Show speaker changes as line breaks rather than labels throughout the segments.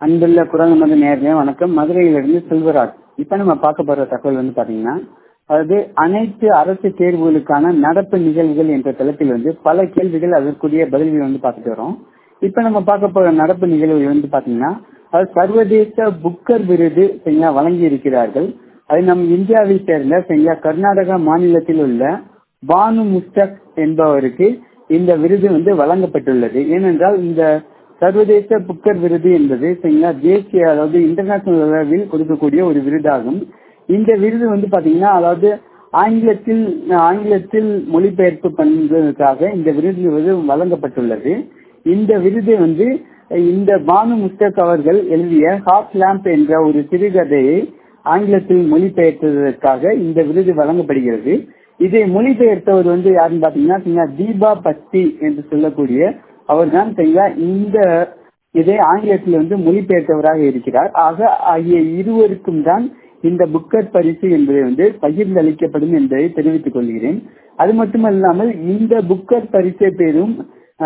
அன்புள்ள குரல் மத நேர்களே வணக்கம் மதுரையிலிருந்து செல்வராஜ் இப்ப நம்ம பார்க்க போற தகவல் வந்து பாத்தீங்கன்னா அதாவது அனைத்து அரசு தேர்வுகளுக்கான நடப்பு நிகழ்வுகள் என்ற தளத்தில் வந்து பல கேள்விகள் அதற்குரிய பதில்கள் வந்து பார்த்துட்டு வரோம் இப்ப நம்ம பார்க்க போற நடப்பு நிகழ்வுகள் வந்து பாத்தீங்கன்னா அது சர்வதேச புக்கர் விருது சரிங்களா வழங்கி இருக்கிறார்கள் அது நம் இந்தியாவை சேர்ந்த சரிங்களா கர்நாடகா மாநிலத்தில் உள்ள பானு முஸ்தக் என்பவருக்கு இந்த விருது வந்து வழங்கப்பட்டுள்ளது ஏனென்றால் இந்த சர்வதேச புக்கர் விருது என்பது சரிங்களா தேசிய அதாவது இன்டர்நேஷனல் அளவில் கொடுக்கக்கூடிய ஒரு விருதாகும் இந்த விருது வந்து பாத்தீங்கன்னா அதாவது ஆங்கிலத்தில் ஆங்கிலத்தில் மொழிபெயர்ப்பு பண்றதுக்காக இந்த விருது வந்து வழங்கப்பட்டுள்ளது இந்த விருது வந்து இந்த பானு முஸ்தக் அவர்கள் எழுதிய ஹாஃப் லேம்ப் என்ற ஒரு சிறுகதையை ஆங்கிலத்தில் மொழிபெயர்த்ததற்காக இந்த விருது வழங்கப்படுகிறது இதை மொழிபெயர்த்தவர் வந்து யாருன்னு பாத்தீங்கன்னா தீபா பஸ்தி என்று சொல்லக்கூடிய அவர் தான் இந்த இதை ஆங்கிலத்தில் வந்து மொழிபெயர்த்தவராக இருக்கிறார் ஆக ஆகிய இருவருக்கும் தான் இந்த புக்கர் பரிசு என்பதை வந்து பகிர்ந்தளிக்கப்படும் என்பதை தெரிவித்துக் கொள்கிறேன் அது மட்டுமல்லாமல் இந்த புக்கர் பரிசை பெறும்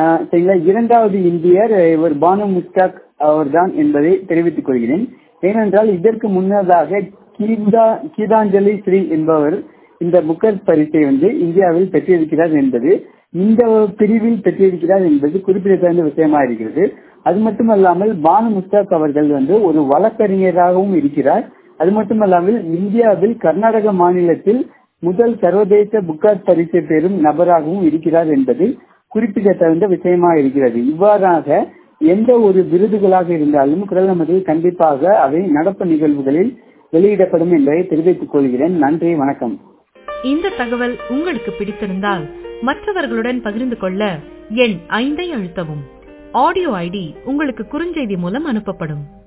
இரண்டாவது இந்தியர் இவர் பானு முஸ்தாக் அவர்தான் என்பதை தெரிவித்துக் கொள்கிறேன் ஏனென்றால் இதற்கு முன்னதாக கீதா கீதாஞ்சலி ஸ்ரீ என்பவர் இந்த புக்கர் பரிசை வந்து இந்தியாவில் பெற்றிருக்கிறார் என்பது இந்த பிரிவில் பெற்றிருக்கிறார் என்பது குறிப்பிடத்தகுந்த விஷயமா இருக்கிறது அது மட்டுமல்லாமல் பானு முஸ்தாக் அவர்கள் வந்து ஒரு வழக்கறிஞராகவும் இருக்கிறார் அது மட்டுமல்லாமல் இந்தியாவில் கர்நாடக மாநிலத்தில் முதல் சர்வதேச புக்கார் பரிசை பெறும் நபராகவும் இருக்கிறார் என்பது குறிப்பிடத்தகுந்த விஷயமா இருக்கிறது இவ்வாறாக எந்த ஒரு விருதுகளாக இருந்தாலும் குரல் நமது கண்டிப்பாக அவை நடப்பு நிகழ்வுகளில் வெளியிடப்படும் என்பதை தெரிவித்துக் கொள்கிறேன் நன்றி வணக்கம்
இந்த தகவல் உங்களுக்கு பிடித்திருந்தால் மற்றவர்களுடன் பகிர்ந்து கொள்ள எண் ஐந்தை அழுத்தவும் ஆடியோ ஐடி உங்களுக்கு குறுஞ்செய்தி மூலம் அனுப்பப்படும்